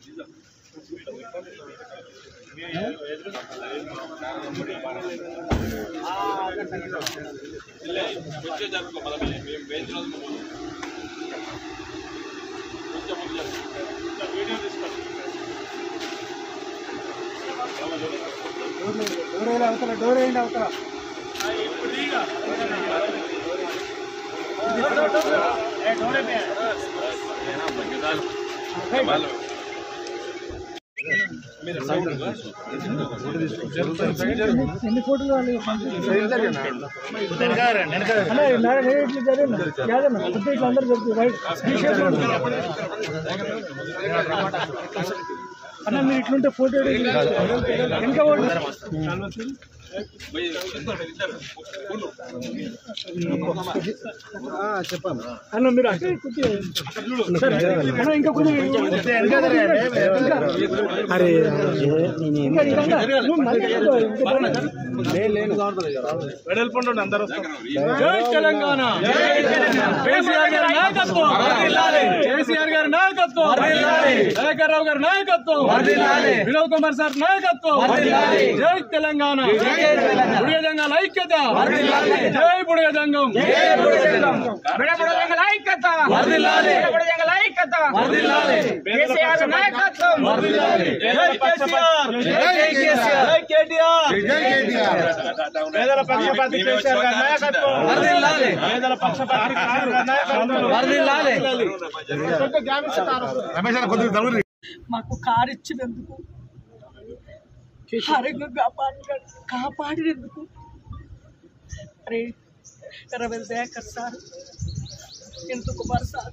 Door అవతల door వేయండి అవతల ఎన్ని ఫోటోలు కావాలి అన్న, నా- నేను ఇట్లా జరిగిన. యాదన్న, ఇట్లా ఇట్లా అందరూ జరుగుతుంది. రైట్. ఈ షేప్ లో ఉంటుంది. అన్న మీరు ఇట్లుంటే ఫోటో వెనక ఓడి చెప్పాను అన్న మీరు అక్కడ కొద్దిగా సరే. అన్న ఇంకా కొద్దిగా అరే ఇంకా ఇంకా నువ్వు మళ్ళీ ఇంకా జై తెలంగాణ కేసీఆర్ గారి నాయకత్వం కేసీఆర్ గారి నాయకత్వం దయాకర్రావు గారి నాయకత్వం వినోద్ కుమార్ సార్ నాయకత్వం జై తెలంగాణ బుడిగజంగాల ఐక్యత జై బుడిగజంగం పేదల పక్షపాతి కేసీఆర్ గారి నాయకత్వం పేదల పక్షపాతి కేసీఆర్ గారి నాయకత్వం మాకు కారు ఇచ్చినందుకు ఆరోగ్యం కాపాడి కాపాడినందుకు అరే రవీంద్ర దయాకర్ సార్ ఎంత కుమార్ సార్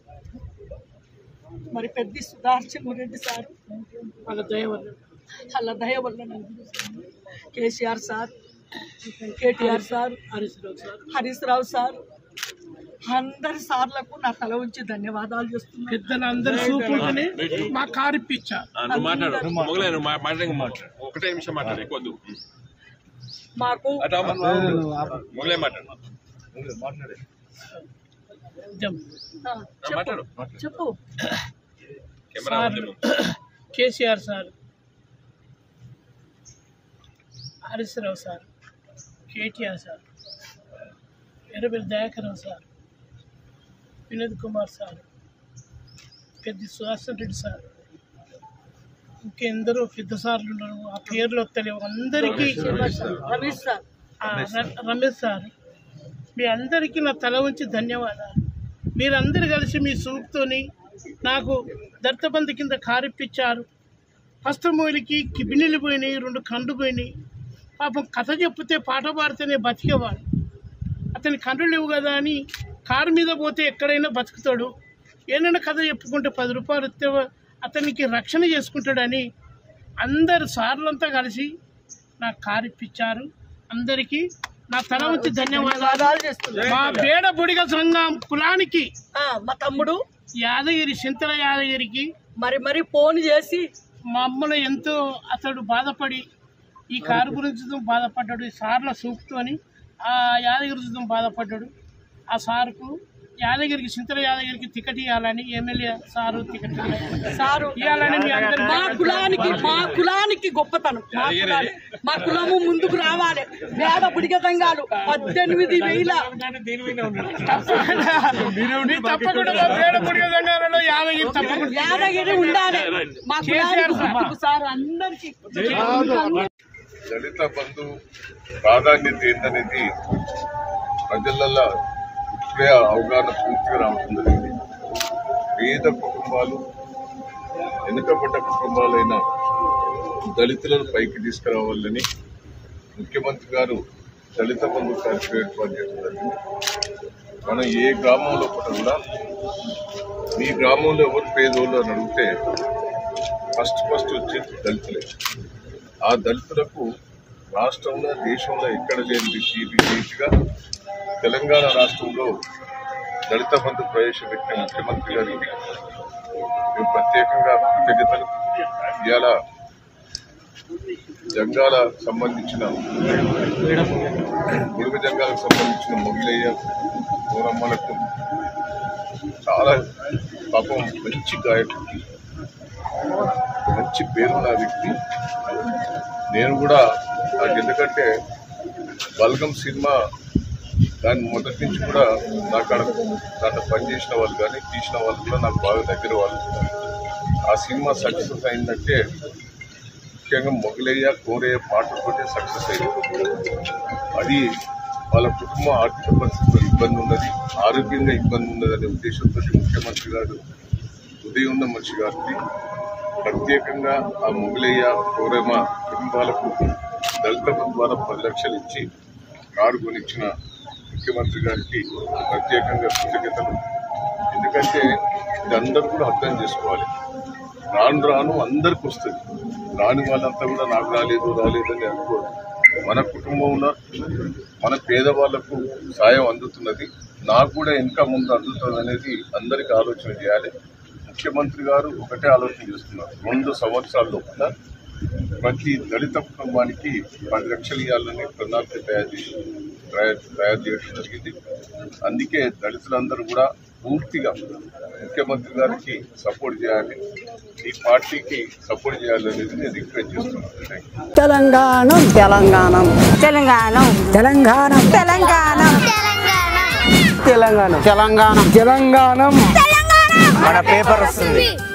మరి పెద్ద సుధార్చన్ రెడ్డి సార్ వాళ్ళ దయ వల్ల వాళ్ళ దయ వల్ల నాకు KCR sir KTR sir Harish Rao sir అందరి సార్లకు నా తల ఉంచి ధన్యవాదాలు చేస్తున్నాను పెద్దలందరూ చూపుంటేనే మా కారు ఇప్పించా ఆ, నువ్వు మాట్లాడు మొగలే నువ్వు మా- మాట్లాడి మాట్లాడు ఒకటే నిమిషం మాట్లాడు ఎక్కువ వద్దు. మాకు అటు అమ్మ. మొగలే మాట్లాడు ఆ, చెప్పు మాట్లాడు చెప్పు కెమెరా ఉంది. KCR sir Harish Rao sir KTR sir Errabelli Dayakar Rao sir Vinod Kumar sir పెద్ద సుహాసన్ రెడ్డి సార్ ఇంకెందరో పెద్ద సార్లు ఉన్నారు ఆ పేర్లు వస్తలేవు అందరికీ రమేష్ సార్ ఆ, ర- రమేష్ సార్ మీ అందరికీ నా తల ఉంచి ధన్యవాదాలు మీరందరూ కలిసి మీ సూప్తోని నాకు దత్తబంది కింద కారిప్పించారు ఫస్ట్ మూలికి కిడ్నీలు పోయినాయి రెండు కండ్లు పోయినాయి పాపం కథ చెప్తే పాట పాడితేనే బతికేవాడు అతని కండ్లు లేవు కదా అని కారు మీద పోతే ఎక్కడైనా బతుకుతాడు ఏదైనా కథ చెప్పుకుంటే పది రూపాయలు ఇస్తే అతనికి రక్షణ చేసుకుంటాడని అందరు సార్లంతా కలిసి నాకు కారు ఇప్పించారు అందరికీ నా తల వచ్చి ధన్యవాదాలు ధన్యవాదాలు చేస్తున్నాను మా బేడ బుడిగ సంఘం కులానికి ఆ, మా తమ్ముడు యాదగిరి చింతల యాదగిరికి మరి మరి ఫోన్ చేసి మా అమ్మలో ఎంతో అతడు బాధపడి ఈ కారు గురించి బాధపడ్డాడు ఈ సార్ల సూక్తోని ఆ యాదగిరి చూద్దాం బాధపడ్డాడు ఆ సార్కు యాదగిరికి చింతల యాదగిరికి టికెట్ ఇవ్వాలని ఎమ్మెల్యే సారు టికెట్ ఇవ్వాలి. సారు ఇవ్వాలని మీ అందరి మా కులానికి మా కులానికి గొప్పతనం మా కులానికి మా కులము ముందుకు రావాలి పేద బుడిగ సంఘాలు పద్దెనిమిది వేల మీరు తప్పకుండా మా బేడ బుడిగ సంఘాలలో యాదగిరి తప్పకుండా యాదగిరి ఉండాలి మా కులానికి గుర్తుకు సార్ అందరికి దళిత బంధు ప్రాధాన్యత ఏందనేది ప్రజలలో ఇప్పుడే అవగాహన పూర్తిగా రావడం జరిగింది పేద కుటుంబాలు వెనుకబడ్డ కుటుంబాలైన దళితులను పైకి తీసుకురావాలని ముఖ్యమంత్రి గారు దళిత బంధు కార్యక్రమం ఏర్పాటు చేయడం జరిగింది మనం ఏ గ్రామంలో కూడా మీ గ్రామంలో ఎవరు పేదోళ్ళు అని అడిగితే ఫస్ట్ ఫస్ట్ వచ్చేది దళితులే ఆ దళితులకు రాష్ట్రంలో దేశంలో ఎక్కడ లేని రీతి- రీతిగా తెలంగాణ రాష్ట్రంలో దళిత బంధు ప్రవేశపెట్టిన ముఖ్యమంత్రి గారికి మేము ప్రత్యేకంగా కృతజ్ఞతలు ఇవాళ జంగాల సంబంధించిన గుడుగు జంగాలకు సంబంధించిన మొగిలయ్య పూరమ్మలకు చాలా పాపం మంచి గాయకుడు మంచి పేరున్న వ్యక్తి నేను కూడా నాకు ఎందుకంటే బల్గం సినిమా దాని మొదటి నుంచి కూడా నాకు అక్కడ దాంట్లో పనిచేసిన వాళ్ళు కానీ తీసిన వాళ్ళు కూడా నాకు బాగా దగ్గర వాళ్ళు ఆ సినిమా సక్సెస్ అయిందంటే ముఖ్యంగా మొగలయ్య కోరయ్య పాటతోటే సక్సెస్ అయింది అది వాళ్ళ కుటుంబం ఆర్థిక పరిస్థితుల్లో ఇబ్బంది ఉన్నది ఆరోగ్యంగా ఇబ్బంది ఉన్నది అనే ఉద్దేశంతో ముఖ్యమంత్రి గారు ఉదయం ఉన్న మనిషి గారికి ప్రత్యేకంగా ఆ మొగలయ్య కోరమ్మ కుటుంబాలకు దళిత బంధు ద్వారా పది లక్షలు ఇచ్చి కారు కొనిచ్చిన ముఖ్యమంత్రి గారికి ప్రత్యేకంగా కృతజ్ఞతలు ఎందుకంటే ఇది అందరూ కూడా అర్థం చేసుకోవాలి రాను రాను అందరికి వస్తుంది రాని వాళ్ళంతా కూడా నాకు రాలేదు రాలేదని అనుకోరు మన కుటుంబంలో మన పేదవాళ్లకు సాయం అందుతున్నది నాకు కూడా ఇంకా ముందు అందుతుంది అనేది అందరికీ ఆలోచన చేయాలి ముఖ్యమంత్రి గారు ఒకటే ఆలోచన చేస్తున్నారు రెండు సంవత్సరాల లోపల ప్రతి దళిత కుటుంబానికి పది లక్షలు ఇవ్వాలని ప్రణాళిక తయారు చేసి తయారు తయారు చేయడం జరిగింది అందుకే దళితులందరూ కూడా పూర్తిగా ముఖ్యమంత్రి గారికి సపోర్ట్ చేయాలి ఈ పార్టీకి సపోర్ట్ చేయాలనేది నేను రిక్వెస్ట్ చేస్తున్నాను థ్యాంక్ యూ తెలంగాణం తెలంగాణం తెలంగాణ తెలంగాణం తెలంగాణ తెలంగాణం తెలంగాణం తెలంగాణం మన పేపర్ వస్తుంది